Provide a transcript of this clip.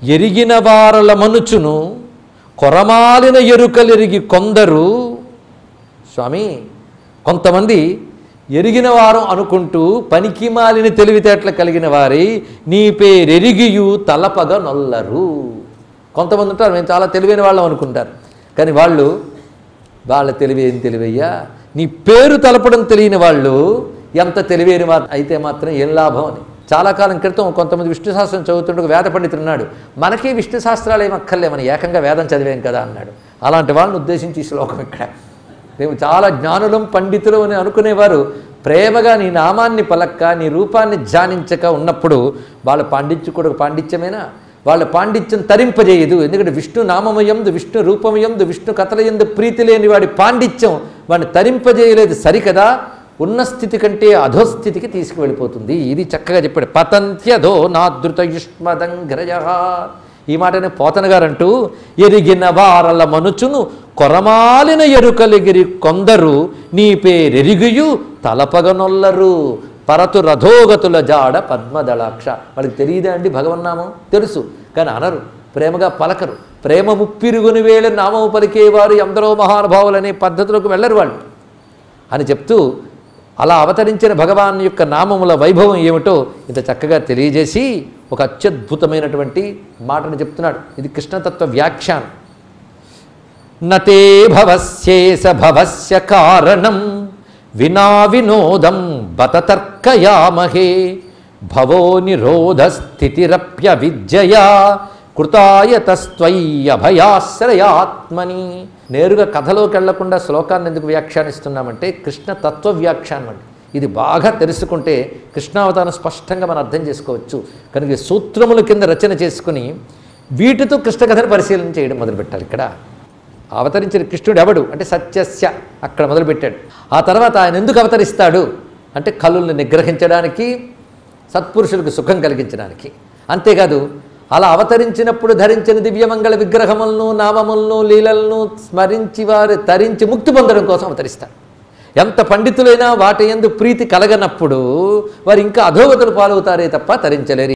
ఎరిగిన వారల మనుచును కొరమాలిన ఎరుకలెరిగి కొందరు స్వామి కొంతమంది ఎరిగిన వారం అనుకుంటూ పనికి మాలిన తెలివితేటలు కలిగిన వారి నీ పేరెరిగియు తలపగ నొల్లరు కొంతమంది ఉంటారు మేము చాలా తెలివైన వాళ్ళం అనుకుంటారు కానీ వాళ్ళు వాళ్ళ తెలివి ఏం తెలివయ్యా నీ పేరు తలపడం తెలియని వాళ్ళు ఎంత తెలివైన మా అయితే మాత్రం ఏం లాభం అని చాలా కాలం క్రితం కొంతమంది విష్ణు శాస్త్రం చదువుతుంటే ఒక వేద పండితుడు ఉన్నాడు మనకి విష్ణు శాస్త్రాలు ఏం అక్కర్లే మనం ఏకంగా వేదం చదివాం కదా అన్నాడు అలాంటి వాళ్ళని ఉద్దేశించి ఈ శ్లోకం ఇక్కడ మేము చాలా జ్ఞానులం పండితులు అని అనుకునేవారు ప్రేమగా నీ నామాన్ని పలక్క నీ రూపాన్ని ధ్యానించక ఉన్నప్పుడు వాళ్ళ పాండిత్యం కూడా ఒక పాండిత్యమేనా వాళ్ళ పాండిత్యం తరింపజేయదు ఎందుకంటే విష్ణు నామమయందు విష్ణు రూపమయందు విష్ణు కథలయందు ప్రీతి లేని వాడి పాండిత్యం వాడిని తరింపజేయలేదు సరికదా ఉన్న స్థితి కంటే అధోస్థితికి తీసుకువెళ్ళిపోతుంది ఇది చక్కగా చెప్పాడు పతంత్యధో నాదృత యుష్మదంగ్రయ ఈ మాటనే పోతన గారంటూ ఎరిగిన వారల మనుచును కొరమాలిన ఎరుకలిగిరి కొందరు నీ పేరెరిగియు తలపగనొల్లరు పరతు రథోగతుల జాడ పద్మదళాక్ష వాళ్ళకి తెలియదా అండి భగవన్నామం తెలుసు కానీ అనరు ప్రేమగా పలకరు ప్రేమ ముప్పిరుగుని వేళ నామము పలికేవారు ఎందరో మహానుభావులనే పద్ధతిలోకి వెళ్ళరు వాళ్ళు అని చెప్తూ అలా అవతరించిన భగవాన్ యొక్క నామముల వైభవం ఏమిటో ఇంత చక్కగా తెలియజేసి ఒక అత్యద్భుతమైనటువంటి మాటను చెప్తున్నాడు ఇది కృష్ణతత్వ వ్యాఖ్యానం నతే భవస్యేస భవస్య కారణం వినా వినోదం బత తర్కయామహే భవో నిరోధ స్థితిరప్య విద్యయా కృతాయతస్త్వయ్యభయాశ్రయాత్మని నేరుగా కథలోకి వెళ్లకుండా శ్లోకాన్ని ఎందుకు వ్యాఖ్యానిస్తున్నామంటే కృష్ణ తత్వ వ్యాఖ్యానం అండి ఇది బాగా తెలుసుకుంటే కృష్ణావతారం స్పష్టంగా మనం అర్థం చేసుకోవచ్చు కనుక ఈ సూత్రముల కింద రచన చేసుకుని వీటితో కృష్ణ కథను పరిశీలన చేయడం మొదలుపెట్టాలి ఇక్కడ అవతరించిన కృష్ణుడు ఎవడు అంటే సత్యస్య అక్కడ మొదలుపెట్టాడు ఆ తర్వాత ఆయన ఎందుకు అవతరిస్తాడు అంటే కళ్ళుల్ని నిగ్రహించడానికి సత్పురుషులకు సుఖం కలిగించడానికి అంతేకాదు అలా అవతరించినప్పుడు ధరించిన దివ్యమంగళ విగ్రహములను నామములను లీలలను స్మరించి వారు తరించి ముక్తి పొందడం కోసం అవతరిస్తాడు ఎంత పండితులైనా వాటి ఎందు ప్రీతి కలగనప్పుడు వారు ఇంకా అధోగతులు పాలవుతారే తప్ప తరించలేరు